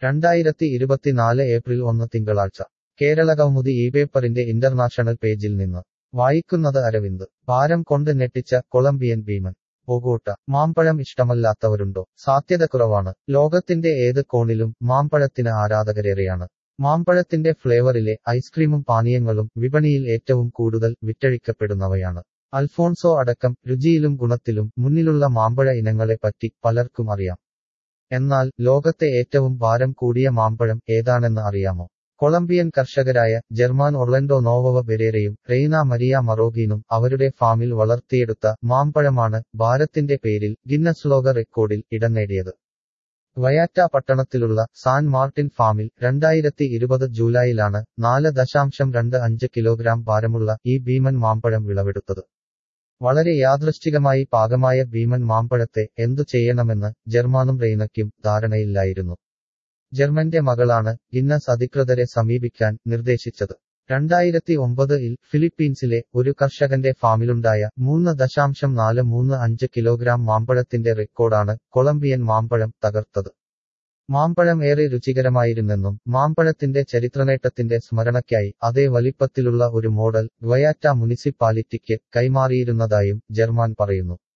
രണ്ടായിരത്തി ഇരുപത്തിനാല് ഏപ്രിൽ ഒന്ന് തിങ്കളാഴ്ച കേരളകൗമുദി ഈ പേപ്പറിന്റെ ഇന്റർനാഷണൽ പേജിൽ നിന്ന് വായിക്കുന്നത് അരവിന്ദ് ഭാരം കൊണ്ട് ഞെട്ടിച്ച കൊളംബിയൻ ഭീമൻ ബൊഗോട്ട മാമ്പഴം ഇഷ്ടമല്ലാത്തവരുണ്ടോ സാധ്യത കുറവാണ് ലോകത്തിന്റെ ഏത് കോണിലും മാമ്പഴത്തിന് ആരാധകരേറെയാണ് മാമ്പഴത്തിന്റെ ഫ്ലേവറിലെ ഐസ്ക്രീമും പാനീയങ്ങളും വിപണിയിൽ ഏറ്റവും കൂടുതൽ വിറ്റഴിക്കപ്പെടുന്നവയാണ് അൽഫോൺസോ അടക്കം രുചിയിലും ഗുണത്തിലും മുന്നിലുള്ള മാമ്പഴ ഇനങ്ങളെ പറ്റി പലർക്കും അറിയാം എന്നാൽ ലോകത്തെ ഏറ്റവും ഭാരം കൂടിയ മാമ്പഴം ഏതാണെന്ന് അറിയാമോ കൊളംബിയൻ കർഷകരായ ജർമാൻ ഒർലൻഡോ നോവവ ബെരേരയും റെയ്ന മരിയ മറോഗീനും അവരുടെ ഫാമിൽ വളർത്തിയെടുത്ത മാമ്പഴമാണ് ഭാരത്തിന്റെ പേരിൽ ഗിന്നസ് ലോക റെക്കോർഡിൽ ഇടം നേടിയത് വയാറ്റ പട്ടണത്തിലുള്ള സാൻ മാർട്ടിൻ ഫാമിൽ രണ്ടായിരത്തി ഇരുപത് ജൂലൈയിലാണ് നാല് ദശാംശം രണ്ട് അഞ്ച് കിലോഗ്രാം ഭാരമുള്ള ഈ ഭീമൻ മാമ്പഴം വിളവെടുത്തത് വളരെ യാദൃശ്ചികമായി പാകമായ ഭീമൻ മാമ്പഴത്തെ എന്തു ചെയ്യണമെന്ന് ജർമാനും റെയ്നയ്ക്കും ധാരണയില്ലായിരുന്നു ജർമ്മന്റെ മകളാണ് ഗിന്നസ് അധികൃതരെ സമീപിക്കാൻ നിർദ്ദേശിച്ചത് രണ്ടായിരത്തി ഒമ്പതിൽ ഫിലിപ്പീൻസിലെ ഒരു കർഷകന്റെ ഫാമിലുണ്ടായ മൂന്ന് ദശാംശം നാല് മൂന്ന് അഞ്ച് കിലോഗ്രാം മാമ്പഴത്തിന്റെ റെക്കോർഡാണ് കൊളംബിയൻ മാമ്പഴം തകർത്തത് മാമ്പഴം ഏറെ രുചികരമായിരുന്നെന്നും മാമ്പഴത്തിന്റെ ചരിത്രനേട്ടത്തിന്റെ സ്മരണയ്ക്കായി അതേ വലിപ്പത്തിലുള്ള ഒരു മോഡൽ ഗ്വയാറ്റ മുനിസിപ്പാലിറ്റിക്ക് കൈമാറിയിരുന്നതായും ജർമാൻ പറയുന്നു